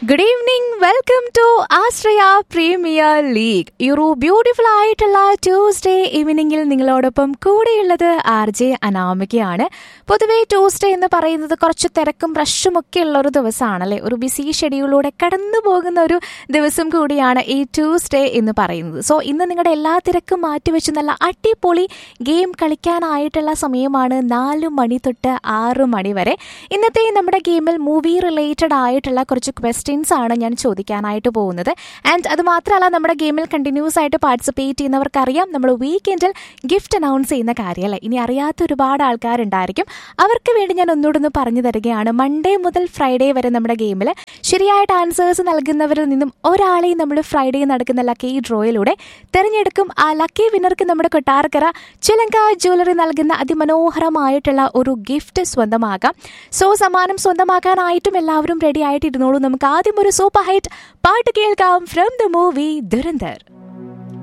good evening welcome to Ashraya premier league ഈ ഒരു beautiful ആയിട്ടുള്ള ട്യൂസ്ഡേ ഈവനിങ്ങിൽ നിങ്ങളോടൊപ്പം കൂടെയുള്ളത് ആർ ജെ അനാമികയാണ് പൊതുവേ ട്യൂസ്ഡേ എന്ന് പറയുന്നത് കുറച്ച് തിരക്കും റഷും ഒക്കെ ഉള്ള ഒരു ദിവസമാണല്ലേ ഒരു ബിസി ഷെഡ്യൂളിലൂടെ കടന്നു പോകുന്ന ഒരു ദിവസം കൂടിയാണ് ഈ ട്യൂസ്ഡേ എന്ന് പറയുന്നത് സോ ഇന്ന് നിങ്ങളുടെ എല്ലാ തിരക്കും മാറ്റിവെച്ച് നല്ല അടിപൊളി ഗെയിം കളിക്കാനായിട്ടുള്ള സമയമാണ് നാല് മണി തൊട്ട് ആറ് മണി വരെ ഇന്നത്തെ നമ്മുടെ ഗെയിമിൽ മൂവി റിലേറ്റഡ് ആയിട്ടുള്ള കുറച്ച് ക്വസ്റ്റ്യൻസ് ആണ് ഞാൻ ചോദിക്കാനായിട്ട് പോകുന്നത് ആൻഡ് അത് മാത്രമല്ല നമ്മുടെ ഗെയിമിൽ കണ്ടിന്യൂസ് ആയിട്ട് പാർട്ടിസിപ്പേറ്റ് ചെയ്യുന്നവർക്കറിയാം നമ്മൾ വീക്കെൻഡിൽ ഗിഫ്റ്റ് അനൗൺസ് ചെയ്യുന്ന കാര്യമല്ലേ ഇനി അറിയാത്ത ഒരുപാട് ആൾക്കാരുണ്ടായിരിക്കും അവർക്ക് വേണ്ടി ഞാൻ ഒന്നുകൂടെ ഒന്ന് പറഞ്ഞു തരികയാണ് മൺഡേ മുതൽ ഫ്രൈഡേ വരെ നമ്മുടെ ഗെയിമിൽ ശരിയായിട്ട് ആൻസേഴ്സ് നൽകുന്നവരിൽ നിന്നും ഒരാളെയും നമ്മൾ ഫ്രൈഡേ നടക്കുന്ന ലക്കി ഡ്രോയിലൂടെ തിരഞ്ഞെടുക്കും ആ ലക്കി വിന്നർക്ക് നമ്മുടെ കൊട്ടാരക്കര ചിലങ്ക ജ്വല്ലറി നൽകുന്ന അതിമനോഹരമായിട്ടുള്ള ഒരു ഗിഫ്റ്റ് സ്വന്തമാക്കാം സോ സമ്മാനം സ്വന്തമാക്കാനായിട്ടും എല്ലാവരും റെഡി ആയിട്ട് ഇരുന്നോളൂ നമുക്ക് ആദ്യം ഒരു സൂപ്പർ ഹൈറ്റ് പാട്ട് കേൾക്കാം ഫ്രം ദ മൂവി ദുരന്തർ